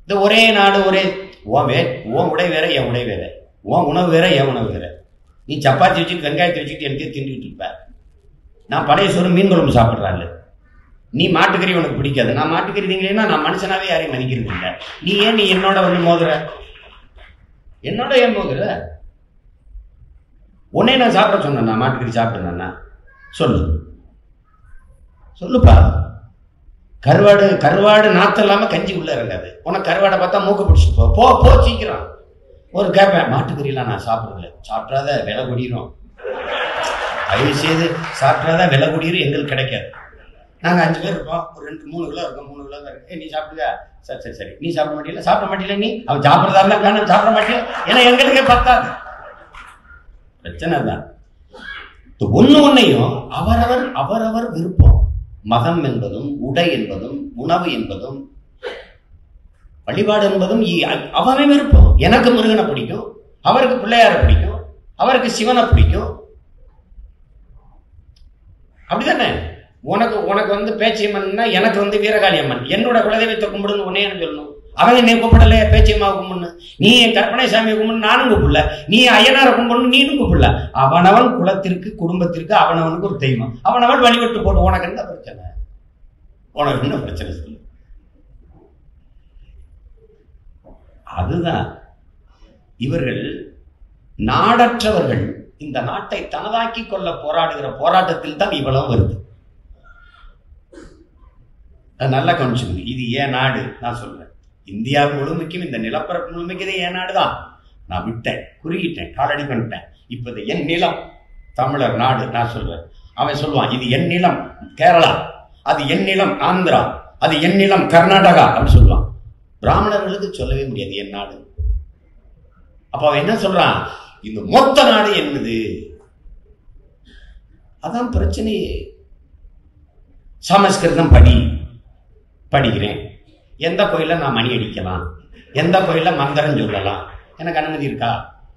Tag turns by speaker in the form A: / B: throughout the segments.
A: இந்த ஒரே நாடு ஒரே உன் வே உன் உடை வேற என் உடை வேற உன் உணவு வேற என் உணவு வேற நீ சப்பாத்தி வச்சுட்டு வெங்காயத்தை வச்சுட்டு எனக்கு தின்னுட்டு இருப்ப நான் பழைய சோறு மீன் குழம்பு சாப்பிட்றாள் நீ மாட்டுக்கறி உனக்கு பிடிக்காது நான் மாட்டுக்கறி திங்களேன்னா நான் மனுஷனாவே யாரையும் மதிக்கிறது இல்லை நீ ஏன் நீ என்னோட வந்து மோதுற என்னோட ஏன் மோதுற உன்னே நான் சாப்பிட சொன்னேன் நான் மாட்டுக்கறி சாப்பிட்டேன்னா சொல்லு சொல்லுப்பா கருவாடு கருவாடு நாத்தம் இல்லாம கஞ்சி உள்ள இறங்காது உனக்கு கருவாடை பார்த்தா மூக்க பிடிச்சிட்டு போ போ போ சீக்கிரம் ஒரு கேட்பேன் மாட்டுக்கறியெல்லாம் நான் சாப்பிடுறதில்ல சாப்பிட்றாத விலை குடிக்கிறோம் தயவு செய்து சாப்பிட்றாத விலை குடியிரும் எங்களுக்கு கிடைக்காது நாங்கள் அஞ்சு பேர் இருப்போம் ஒரு ரெண்டு மூணு கிலோ இருக்கும் மூணு கிலோ தான் இருக்கு ஏய், நீ சாப்பிடுவியா சரி சரி சரி நீ சாப்பிட மாட்டீங்களா சாப்பிட மாட்டீங்களா நீ அவன் சாப்பிட்றதா இருந்தா வேணாம் சாப்பிட மாட்டீங்க ஏன்னா எங்களுக்கே பத்தாது பிரச்சனை தான் ஒன்று ஒன்றையும் அவரவர் அவரவர் விருப்பம் மதம் என்பதும் உடை என்பதும் உணவு என்பதும் வழிபாடு என்பதும் இ- அவனே விருப்பம் எனக்கு முருகனை பிடிக்கும் அவருக்கு பிள்ளையாரை பிடிக்கும் அவருக்கு சிவனை பிடிக்கும் அப்படிதானே உனக்கு உனக்கு வந்து பேச்சியம்மன்னா எனக்கு வந்து வீரகாளி அம்மன் என்னோட குலதெய்வத்தை கும்பிடுன்னு உடனே எனக்கு சொல்லணும் அவங்க நீ கூப்பிடல பேச்சியம்மா கும்பிடணும் நீ என் கற்பனை சாமியை கும்பிடு நானும் கூப்பிடல நீ ஐயனாரை கும்பிடணும் நீனும் கூப்பிடல அவனவன் குலத்திற்கு குடும்பத்திற்கு அவனவனுக்கு ஒரு தெய்வம் அவனவன் வழிபட்டு போட்டு உனக்கு என்ன பிரச்சனை உனக்கு என்ன பிரச்சனை சொல்லு அதுதான் இவர்கள் நாடற்றவர்கள் இந்த நாட்டை தனதாக்கி கொள்ள போராடுகிற போராட்டத்தில் தான் இவ்வளவு வருது அது நல்லா கவனிச்சுக்கணும் இது ஏன் நாடு நான் சொல்றேன் இந்தியா முழுமைக்கும் இந்த நிலப்பரப்பு முழுமைக்கும் இது ஏன் நாடு தான் நான் விட்டேன் குறுகிட்டேன் காலடி பண்ணிட்டேன் இப்போ இது என் நிலம் தமிழர் நாடு நான் சொல்றேன் அவன் சொல்லுவான் இது என் நிலம் கேரளா அது என் நிலம் ஆந்திரா அது என் நிலம் கர்நாடகா அப்படின்னு சொல்லுவான் பிராமணர்களுக்கு சொல்லவே முடியாது என் நாடு அப்ப அவன் என்ன சொல்றான் இந்த மொத்த நாடு என்னது அதான் பிரச்சனையே சமஸ்கிருதம் படி படிக்கிறேன் எந்த கோயில நான் மணி அடிக்கலாம் எந்த கோயில மந்திரம் சொல்லலாம் எனக்கு அனுமதி இருக்கா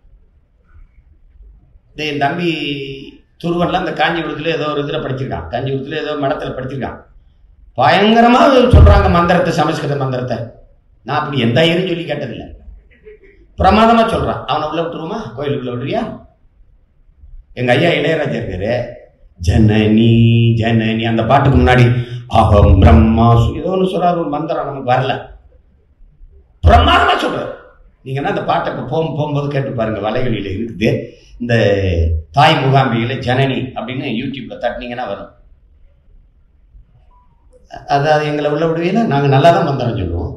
A: இந்த என் தம்பி துருவன்லாம் இந்த காஞ்சிபுரத்துல ஏதோ ஒரு இதில் படிச்சிருக்கான் காஞ்சிபுரத்துல ஏதோ மடத்துல படிச்சிருக்கான் பயங்கரமா சொல்றாங்க மந்திரத்தை சமஸ்கிருத மந்திரத்தை நான் அப்படி எந்த ஐயரும் சொல்லி கேட்டதில்லை பிரமாதமா சொல்றான் அவனை உள்ள விட்டுருவோமா கோயிலுக்குள்ள விட்டுறியா எங்க ஐயா இளையராஜா இருக்காரு ஜனனி ஜனனி அந்த பாட்டுக்கு முன்னாடி அகம் பிரம்மா சு- ஏதோ ஒன்று சொல்றாரு ஒரு மந்திரம் நமக்கு வரல பிரமாதமா சொல்றாரு நீங்க என்ன அந்த பாட்டை இப்போ போகும் போகும்போது கேட்டு பாருங்க வலைகளில இருக்குது இந்த தாய் முகாம்பிகையில ஜனனி அப்படின்னு யூடியூப்ல தட்டினீங்கன்னா வரும் அதாவது எங்களை உள்ள விடுவீங்கன்னா நாங்க நல்லா தான் மந்திரம் சொல்லுவோம்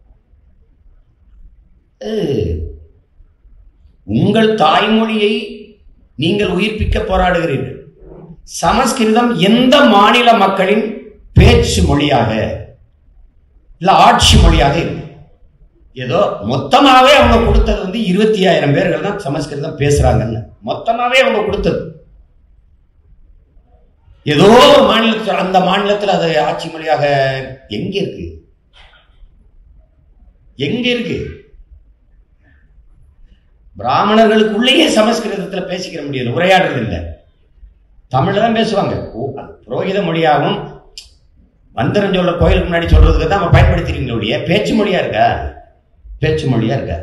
A: அஹ், உங்கள் தாய்மொழியை நீங்கள் உயிர்ப்பிக்க போராடுகிறீர்கள் சமஸ்கிருதம் எந்த மாநில மக்களின் பேச்சு மொழியாக இல்ல ஆட்சி மொழியாக இருக்கு ஏதோ மொத்தமாவே அவங்க கொடுத்தது வந்து இருபத்தி ஆயிரம் பேர்கள் தான் சமஸ்கிருதம் பேசுறாங்கன்னு மொத்தமாவே அவங்க கொடுத்தது ஏதோ ஒரு மாநிலத்தில் அந்த மாநிலத்தில் அது ஆட்சி மொழியாக எங்க இருக்கு எங்க இருக்கு பிராமணர்களுக்குள்ளேயே சமஸ்கிருதத்துல பேசிக்கிற முடியல உரையாடுறது இல்லை தமிழ்ல தான் பேசுவாங்க ஓ அது புரோகித மொழியாகவும் மந்திரம் சொல்ற கோயிலுக்கு முன்னாடி சொல்றதுக்கு தான் நம்ம பயன்படுத்துறீங்களே ஒழிய பேச்சு மொழியா இருக்கா பேச்சு மொழியா இருக்கா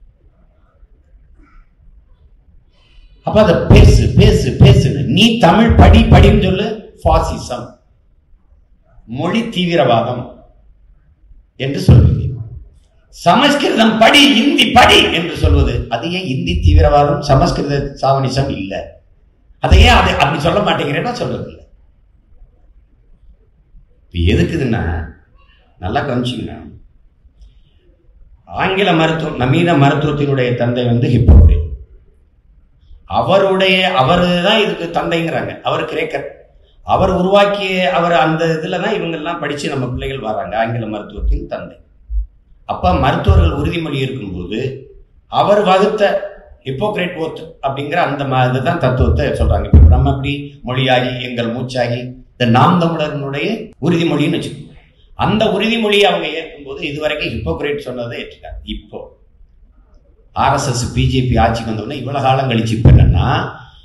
A: அப்ப அதை பேசு பேசு பேசுன்னு நீ தமிழ் படி படின்னு சொல்லு ஃபாசிசம் மொழி தீவிரவாதம் என்று சொல்வீங்க சமஸ்கிருதம் படி இந்தி படி என்று சொல்வது அது ஏன் இந்தி தீவிரவாதம் சமஸ்கிருத சாவனிசம் இல்லை அதை ஏன் அதை அப்படி சொல்ல மாட்டேங்கிறேன்னா சொல்றது இல்லை இப்போ எதுக்குதுன்னா நல்லா கவனிச்சிங்கன்னா ஆங்கில மருத்துவம் நவீன மருத்துவத்தினுடைய தந்தை வந்து ஹிப்போக்ரேட் அவருடைய அவர் தான் இதுக்கு தந்தைங்கிறாங்க அவர் கிரேக்கர் அவர் உருவாக்கிய அவர் அந்த இதில் தான் இவங்கெல்லாம் படித்து நம்ம பிள்ளைகள் வராங்க ஆங்கில மருத்துவத்தின் தந்தை அப்போ மருத்துவர்கள் உறுதிமொழி இருக்கும்போது அவர் வகுத்த ஹிப்போக்ரேட் ஓத் அப்படிங்கிற அந்த ம இதுதான் தத்துவத்தை சொல்றாங்க இப்போ நம்ம அப்படி மொழியாகி எங்கள் மூச்சாகி இந்த நாம் தமிழர்களுடைய உறுதிமொழின்னு வச்சுக்கோங்க அந்த உறுதிமொழியை அவங்க ஏற்கும்போது இதுவரைக்கும் ஹிப்போக்ரேட் சொன்னதை ஏற்றுக்காங்க இப்போ ஆர்எஸ்எஸ் பிஜேபி ஆட்சிக்கு வந்தோடனே இவ்வளவு காலம் கழிச்சு இப்போ என்னன்னா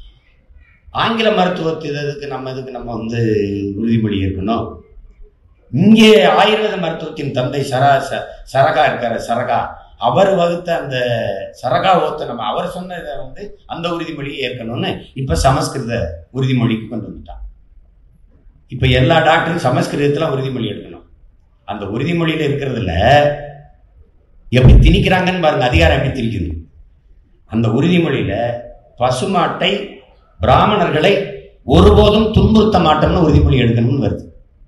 A: ஆங்கில மருத்துவத்து இதுக்கு நம்ம இதுக்கு நம்ம வந்து உறுதிமொழி இருக்கணும் இங்கே ஆயுர்வேத மருத்துவத்தின் தந்தை சரா ச- சரகா இருக்காரு சரகா அவர் வகுத்த அந்த சரகா ஓத்த நம்ம அவர் சொன்னதை வந்து அந்த உறுதிமொழியை ஏற்கணும்னு இப்ப சமஸ்கிருத உறுதிமொழிக்கு கொண்டு வந்துட்டான் இப்ப எல்லா டாக்டரும் சமஸ்கிருதத்துல உறுதிமொழி எடுக்கணும் அந்த உறுதிமொழியில இருக்கிறதுல எப்படி திணிக்கிறாங்கன்னு பாருங்க அதிகாரம் எப்படி திணிக்குது அந்த உறுதிமொழியில பசுமாட்டை பிராமணர்களை ஒருபோதும் துன்புறுத்த மாட்டோம்னு உறுதிமொழி எடுக்கணும்னு வருது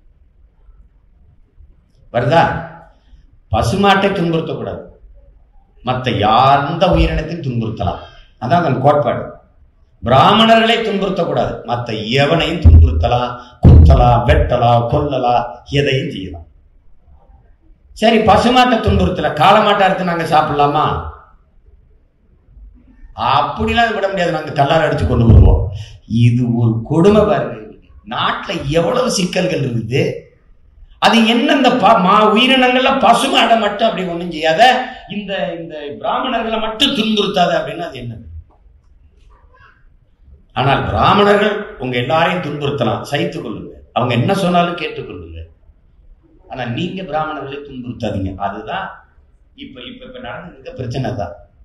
A: வருதா பசுமாட்டை துன்புறுத்தக்கூடாது மற்ற எந்த உயிரினத்தையும் துன்புறுத்தலாம் அதான் அதன் கோட்பாடு பிராமணர்களை துன்புறுத்தக்கூடாது மற்ற எவனையும் துன்புறுத்தலாம் குத்தலாம் வெட்டலாம் கொல்லலாம் எதையும் செய்யலாம் சரி பசுமாட்டை துன்புறுத்தல காளமாட்டை அறுத்து நாங்க சாப்பிடலாமா அப்படிலாம் விட முடியாது நாங்க கல்லார் அடிச்சு கொண்டு வருவோம் இது ஒரு கொடுமை பாருங்க நாட்டுல எவ்வளவு சிக்கல்கள் இருக்குது அது என்ன இந்த ப- மா உயிரினங்கள்ல பசுமாடை மட்டும் அப்படி ஒண்ணும் செய்யாத இந்த இந்த பிராமணர்களை மட்டும் துன்புறுத்தாத அப்படின்னு அது என்னது ஆனால் பிராமணர்கள் உங்க எல்லாரையும் துன்புறுத்தலாம் சகித்துக் கொள்ளுங்க அவங்க என்ன சொன்னாலும் கேட்டுக்கொள்ளுங்க ஆனா நீங்க பிராமணர்களை துன்புறுத்தாதீங்க அதுதான் இப்ப இப்ப இப்ப நடந்துருக்க பிரச்சனை தான்